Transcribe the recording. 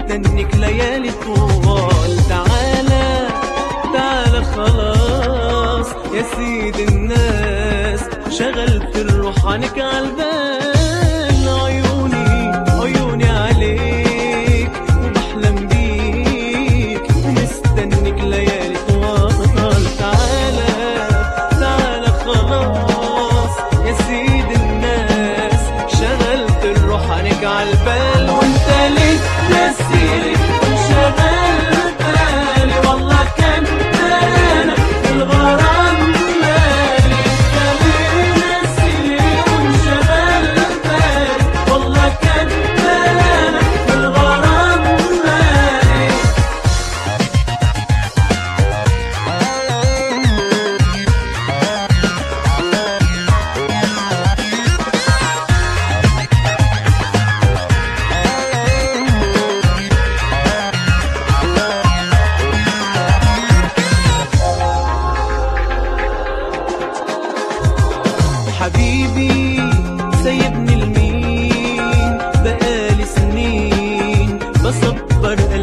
ومستنيك ليالي طوال تعالى تعالى خلاص يا سيد الناس شغلت الروح عنك عالبال عيوني عيوني عليك وبحلم بيك ومستنيك ليالي طوال تعالى تعالى خلاص يا سيد الناس شغلت الروح عنك عالبال وانت ليه نسيلي وانشغلت بالي والله كان بالك الغرام مالي انت ليه نسيلي وانشغلت بالي والله كان بالك الغرام مالي حبيبي سايبني لمين بقالي سنين بصبر